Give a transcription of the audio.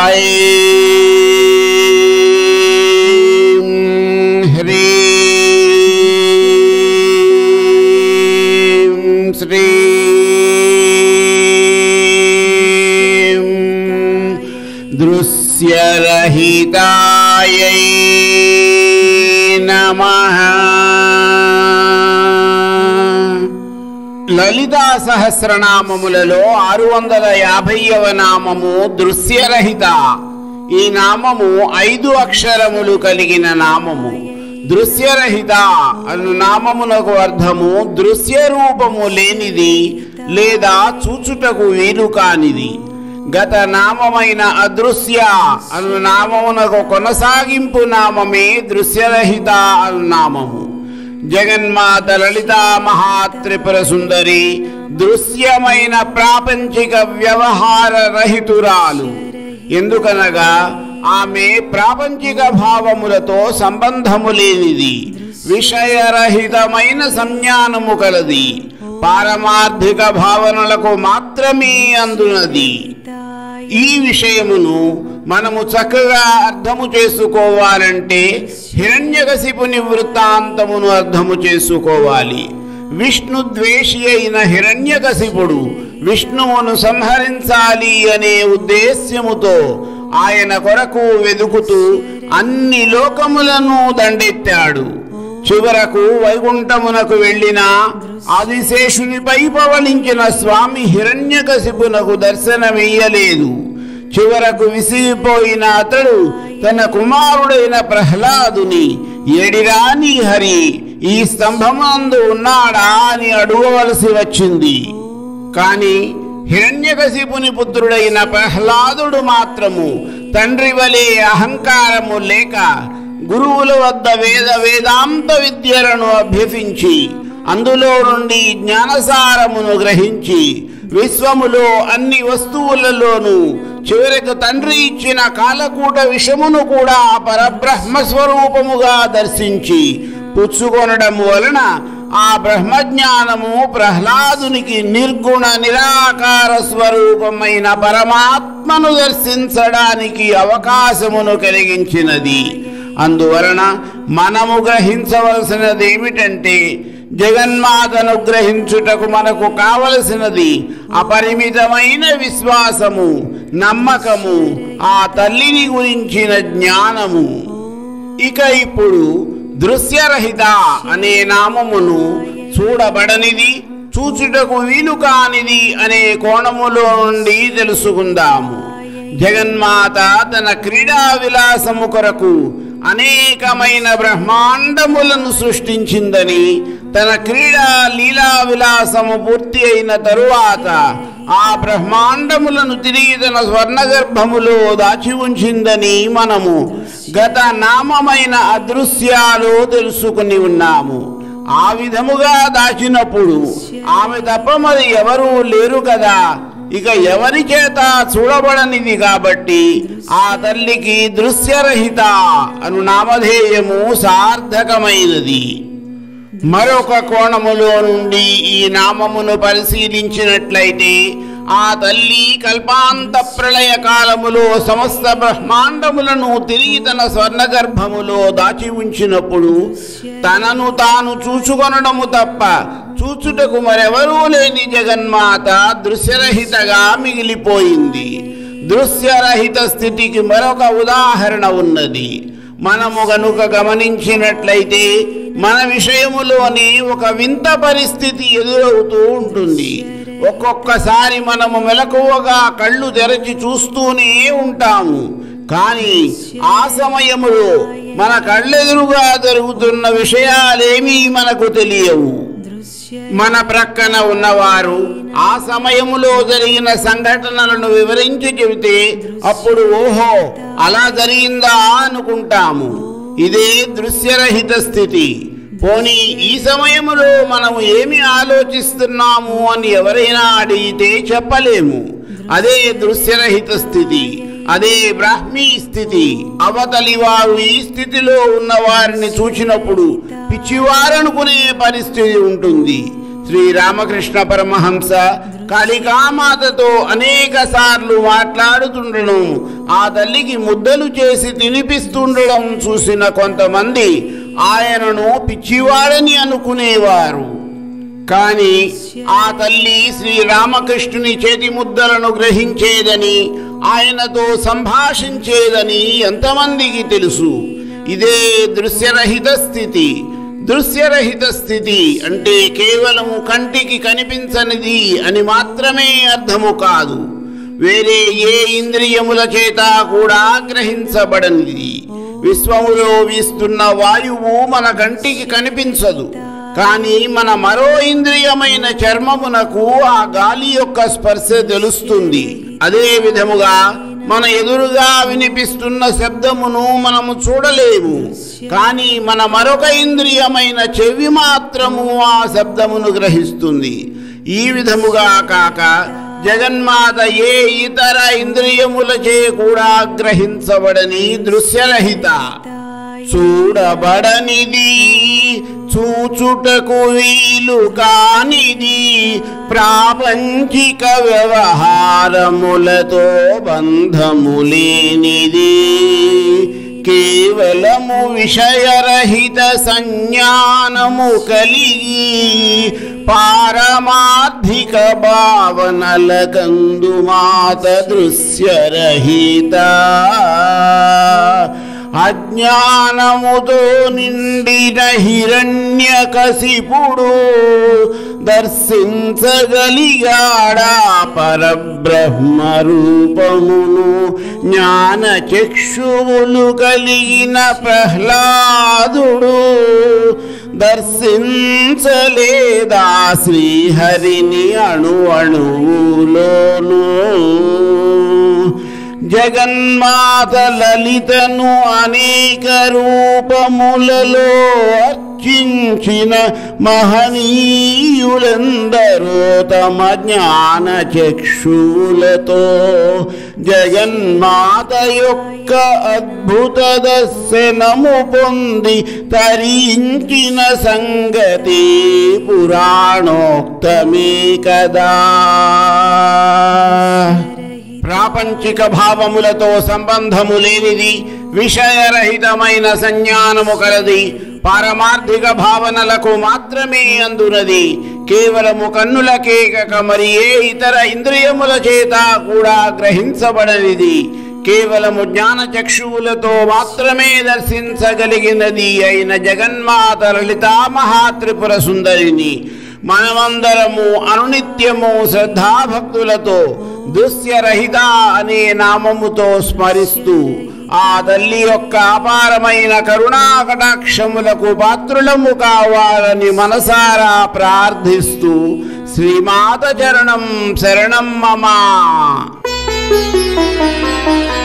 ఐం హ్రీం శ్రీం దృశ్యరహితాయై నమః లలితా సహస్రనామములలో ఆరు వందల యాభైవ నామము దృశ్యరహిత ఈ నామము ఐదు అక్షరములు కలిగిన నామము దృశ్యరహిత అను నామమునకు అర్థము దృశ్య రూపము లేనిది లేదా చూచుటకు వీలు కానిది గత నామమైన అదృశ్య అను నామమునకు కొనసాగింపు నామమే దృశ్యరహిత అను నామము జగన్మాత లలితా మహాత్రిపుర సుందరి దృశ్యమైన ప్రాపంచిక వ్యవహార రహితురాలు ఎందుకనగా ఆమె ప్రాపంచిక భావములతో సంబంధము లేనిది విషయరహితమైన సంజ్ఞానము కలది పారమార్థిక భావనలకు మాత్రమే అందునది ఈ విషయమును మనము చక్కగా అర్థము చేసుకోవాలంటే హిరణ్యకశిపుని వృత్తాంతమును అర్థము చేసుకోవాలి విష్ణు ద్వేషి అయిన హిరణ్యకశిపుడు విష్ణువును సంహరించాలి అనే ఉద్దేశ్యముతో ఆయన కొరకు వెదుకుతూ అన్ని లోకములను దండెత్తాడు చివరకు వైకుంఠమునకు వెళ్ళిన ఆదిశేషునిపై పవళించిన స్వామి హిరణ్యకశిపునకు దర్శనమియ్యలేదు చివరకు విసిగిపోయిన అతడు తన కుమారుడైన ప్రహ్లాదుని ఎడిరాని హరి ఈ స్తంభమందు ఉన్నాడా అని అడగవలసి వచ్చింది కాని హిరణ్యకశిపుని పుత్రుడైన ప్రహ్లాదుడు మాత్రము తండ్రి వలె అహంకారము లేక గురువుల వద్ద వేద వేదాంత విద్యలను అభ్యసించి అందులో నుండి జ్ఞానసారమును గ్రహించి విశ్వములో అన్ని వస్తువులలోనూ చివరకు తండ్రి ఇచ్చిన కాలకూట విషమును కూడా పరబ్రహ్మ స్వరూపముగా దర్శించి పుచ్చుకొనడం వలన ఆ బ్రహ్మజ్ఞానము ప్రహ్లాదునికి నిర్గుణ నిరాకార స్వరూపమైన పరమాత్మను దర్శించడానికి అవకాశమును కలిగించినది అందువలన మనము గ్రహించవలసినది ఏమిటంటే జగన్మాతను గ్రహించుటకు మనకు కావలసినది అపరిమితమైన విశ్వాసము నమ్మకము ఆ తల్లిని గురించిన జ్ఞానము ఇక ఇప్పుడు దృశ్యరహిత అనే నామమును చూడబడనిది చూచుటకు వీలు కానిది అనే కోణములో నుండి తెలుసుకుందాము జగన్మాత తన క్రీడా విలాసము కొరకు అనేకమైన బ్రహ్మాండములను సృష్టించిందని తన క్రీడా లీలా విలాసము పూర్తి అయిన తరువాత ఆ బ్రహ్మాండములను తిరిగి తన స్వర్ణగర్భములో దాచి ఉంచిందని మనము గత నామమైన అదృశ్యాలు తెలుసుకుని ఉన్నాము ఆ విధముగా దాచినప్పుడు ఆమె తప్ప మరి ఎవరూ లేరు కదా ఇక ఎవరి చేత చూడబడనిది కాబట్టి ఆ తల్లికి దృశ్యరహిత అను నామధేయము సార్థకమైనది మరొక కోణములో నుండి ఈ నామమును పరిశీలించినట్లయితే ఆ తల్లి కల్పాంత ప్రళయ కాలములో సమస్త బ్రహ్మాండములను తిరిగి తన స్వర్ణగర్భములో దాచి ఉంచినప్పుడు తనను తాను చూచుకొనడము తప్ప చూచుటకు మరెవరూ లేని జగన్మాత దృశ్యరహితగా మిగిలిపోయింది దృశ్యరహిత స్థితికి మరొక ఉదాహరణ ఉన్నది మనము గనుక గమనించినట్లయితే మన విషయములోని ఒక వింత పరిస్థితి ఎదురవుతూ ఉంటుంది ఒక్కొక్కసారి మనము మెలకువగా కళ్ళు తెరచి చూస్తూనే ఉంటాము కానీ ఆ సమయములో మన కళ్ళెదురుగా జరుగుతున్న విషయాలేమీ మనకు తెలియవు మన ప్రక్కన ఉన్నవారు ఆ సమయములో జరిగిన సంఘటనలను వివరించి చెబితే అప్పుడు ఓహో అలా జరిగిందా అనుకుంటాము ఇదే దృశ్యరహిత స్థితి పోనీ ఈ సమయములో మనము ఏమి ఆలోచిస్తున్నాము అని ఎవరైనా అడిగితే చెప్పలేము అదే దృశ్యరహిత స్థితి అదే బ్రాహ్మీ స్థితి అవతలి వారు ఈ స్థితిలో ఉన్న వారిని చూచినప్పుడు పిచ్చివారనుకునే పరిస్థితి ఉంటుంది శ్రీ రామకృష్ణ పరమహంస కాళికామాతతో అనేక సార్లు మాట్లాడుతుండడం ఆ తల్లికి ముద్దలు చేసి తినిపిస్తుండడం చూసిన కొంతమంది ఆయనను పిచ్చివాడని అనుకునేవారు కానీ ఆ తల్లి శ్రీరామకృష్ణుని చేతి ముద్దలను గ్రహించేదని ఆయనతో సంభాషించేదని ఎంతమందికి తెలుసు ఇదే దృశ్యరహిత స్థితి దృశ్యరహిత స్థితి అంటే కేవలము కంటికి కనిపించనిది అని మాత్రమే అర్థము కాదు వేరే ఏ ఇంద్రియముల చేత కూడా గ్రహించబడనిది విశ్వములో వీస్తున్న వాయువు మన కంటికి కనిపించదు కానీ మన మరో ఇంద్రియమైన చర్మమునకు ఆ గాలి యొక్క స్పర్శ తెలుస్తుంది అదే విధముగా మన ఎదురుగా వినిపిస్తున్న శబ్దమును మనము చూడలేము కానీ మన మరొక ఇంద్రియమైన చెవి మాత్రము ఆ శబ్దమును గ్రహిస్తుంది ఈ విధముగా కాక జగన్మాత ఏ ఇతర ఇంద్రియములచే కూడా గ్రహించబడని దృశ్యరహిత చూడబడనిది చూచుటకు వీలు కానిది ప్రాపంచిక వ్యవహారములతో బంధము లేనిది కేవలము విషయరహిత సంజ్ఞానము కలిగి పారమార్థిక భావనల కందు మాత దృశ్యరహిత అజ్ఞానముతో నిండిన హిరణ్య కసిపుడు దర్శించగలిగాడా పరబ్రహ్మ రూపమును జ్ఞాన చక్షువులు కలిగిన ప్రహ్లాదుడు దర్శించలేదా శ్రీహరిని అణు అణువులోను జగన్మాత లలితను అనేక రూపములలో అర్చించిన మహనీయులెందరో తమ జ్ఞాన చక్షువులతో జగన్మాత యొక్క అద్భుత దర్శనము పొంది తరించిన సంగతి పురాణోక్తమే కదా ప్రాపంచిక భావములతో సంబంధము లేనిది విషయరహితమైన సంజ్ఞానము కలది పారమార్థిక భావనలకు మాత్రమే అందునది కేవలము కన్నులకేకక మరి ఏ ఇతర ఇంద్రియముల చేత కూడా గ్రహించబడనిది కేవలము జ్ఞాన చక్షువులతో మాత్రమే దర్శించగలిగినది అయిన జగన్మాత లలితా మహాత్రిపుర సుందరిని మనమందరము అనునిత్యము శ్రద్ధాభక్తులతో దుస్యరహిత అనే నామముతో స్మరిస్తూ ఆ తల్లి యొక్క అపారమైన కరుణా కటాక్షములకు పాత్రులము కావాలని మనసారా ప్రార్థిస్తూ శ్రీమాత చరణం శరణం మమా